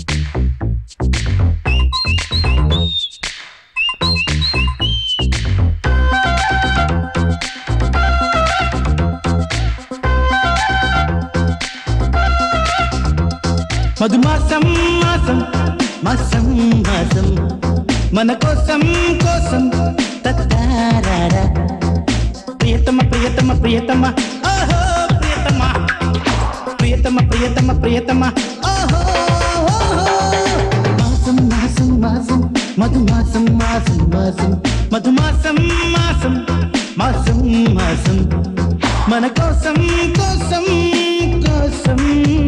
మధుమాసం మాసం మాసం మాసం మన కోసం కోసం తత్తారారా ప్రియతమ ప్రియతమ ప్రియతమ ఓహో ప్రియతమ ప్రియతమ ప్రియతమ ప్రియతమ ఓహో ఓహో. మాసం మాసం మాసం మధుమాసం మాసం మాసం మధుమాసం మాసం మాసం మాసం మన కోసం కోసం కోసం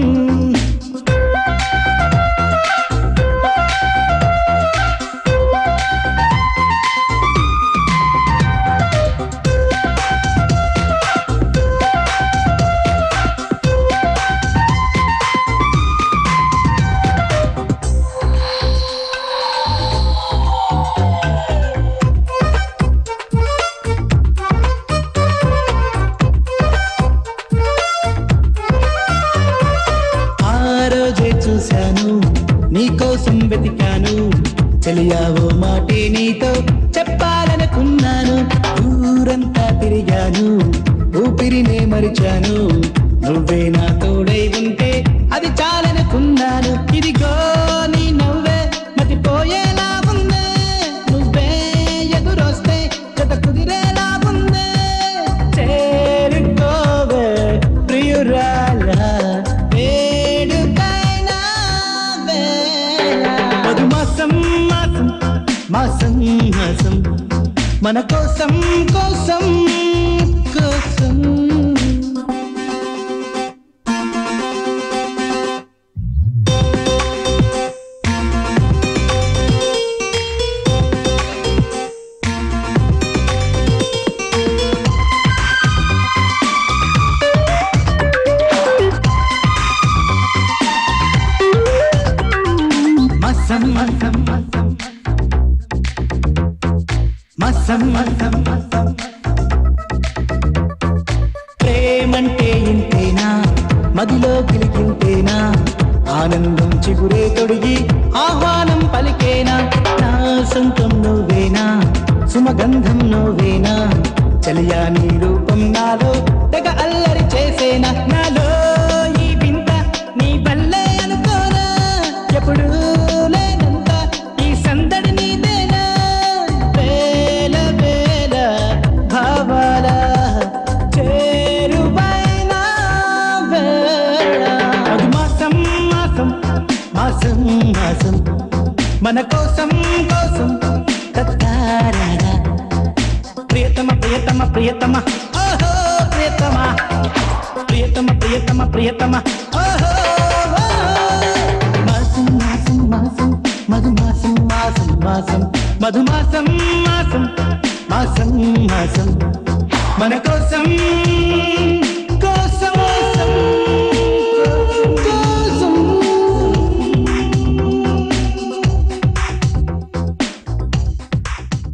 ఆ రోజే చూశాను నీకోసం వెతికాను తెలియావో మాటే నీతో చెప్పాలనుకున్నాను ఊరంతా తిరిగాను ఊపిరినే మరిచాను నువ్వే నా తోడై ఉంటే అది చాలనుకున్నాను ఇదిగో నీ నవ్వే మతిపోయేలా ఉందే నువ్వే ఎదురొస్తే జత కుదిరేలా ఉందే చేరుకోవే ప్రియురాల వేడుకైనా వేళ. మధుమాసం మాసం మాసం మాసం మన కోసం కోసం కోసం మసం మసం మసం మసం మసం మసం ప్రేమంటే ఇంతేనా మదిలో గిలికింతేనా ఆనందం చిగురే తొడిగి ఆహ్వానం పలికేనా నా సొంతం నువ్వేనా సుమగంధం నువ్వేనా చలియా నీ రూపం నాలో తెగ అల్లరి చేసేనా నాలో ఈ వింత నీ వల్లే అనుకోనా ఎప్పుడు లేనంత ఈ సందడి నీదేనా వేల వేల భావాల చేరువైన వేళ అది మాసం మాసం మాసం మాసం మన కోసం కోసం తత్తారారా ప్రియతమ ప్రియతమ ప్రియతమ ఓహో ప్రియతమ ప్రియతమ ప్రియతమ ప్రియతమ ఓహో ఓహో. మాసం మాసం మాసం మధుమాసం మాసం మాసం మధుమాసం మాసం మాసం మాసం మన కోసం